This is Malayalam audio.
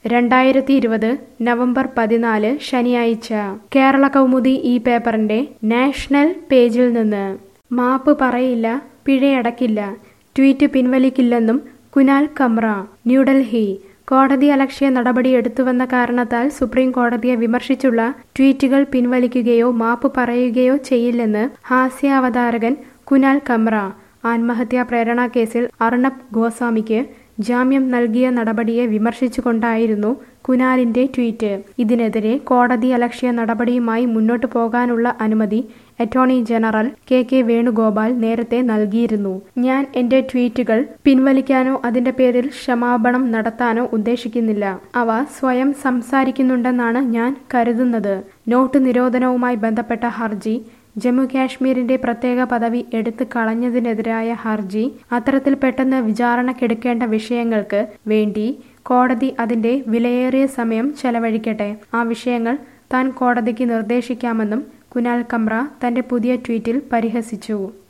രണ്ടായിരത്തി ഇരുപത് നവംബർ പതിനാല് ശനിയാഴ്ച കേരള കൗമുദി ഈ പേപ്പറിന്റെ നാഷണൽ പേജിൽ നിന്ന് മാപ്പ് പറയില്ല പിഴയടക്കില്ല ട്വീറ്റ് പിൻവലിക്കില്ലെന്നും കുനാൽ കമ്ര ന്യൂഡൽഹി കോടതി അലക്ഷ്യ നടപടിയെടുത്തുവെന്ന കാരണത്താൽ സുപ്രീം കോടതിയെ വിമർശിച്ചുള്ള ട്വീറ്റുകൾ പിൻവലിക്കുകയോ മാപ്പ് പറയുകയോ ചെയ്യില്ലെന്ന് ഹാസ്യാവതാരകൻ കുനാൽ കമ്ര ആത്മഹത്യാ പ്രേരണ കേസിൽ അർണബ് ഗോസ്വാമിക്ക് ജാമ്യം നൽകിയ നടപടിയെ വിമർശിച്ചുകൊണ്ടായിരുന്നു കുനാലിന്റെ ട്വീറ്റ് ഇതിനെതിരെ കോടതി അലക്ഷ്യ നടപടിയുമായി മുന്നോട്ടു പോകാനുള്ള അനുമതി attorney general K K Venugopal നേരത്തെ നൽകിയിരുന്നു ഞാൻ എന്റെ ട്വീറ്റുകൾ പിൻവലിക്കാനോ അതിന്റെ പേരിൽ ക്ഷമാപണം നടത്താനോ ഉദ്ദേശിക്കുന്നില്ല അവ സ്വയം സംസാരിക്കുന്നുണ്ടെന്നാണ് ഞാൻ കരുതുന്നത് നോട്ട് നിരോധനവുമായി ബന്ധപ്പെട്ട ഹർജി ജമ്മു കാശ്മീരിന്റെ പ്രത്യേക പദവി എടുത്തു കളഞ്ഞതിനെതിരായ ഹർജി അത്തരത്തിൽ പെട്ടെന്ന് വിചാരണക്കെടുക്കേണ്ട വിഷയങ്ങൾക്ക് വേണ്ടി കോടതി അതിന്റെ വിലയേറിയ സമയം ചെലവഴിക്കട്ടെ ആ വിഷയങ്ങൾ താൻ കോടതിക്ക് നിർദ്ദേശിക്കാമെന്നും കുനാൽ കമ്ര തന്റെ പുതിയ ട്വീറ്റിൽ പരിഹസിച്ചു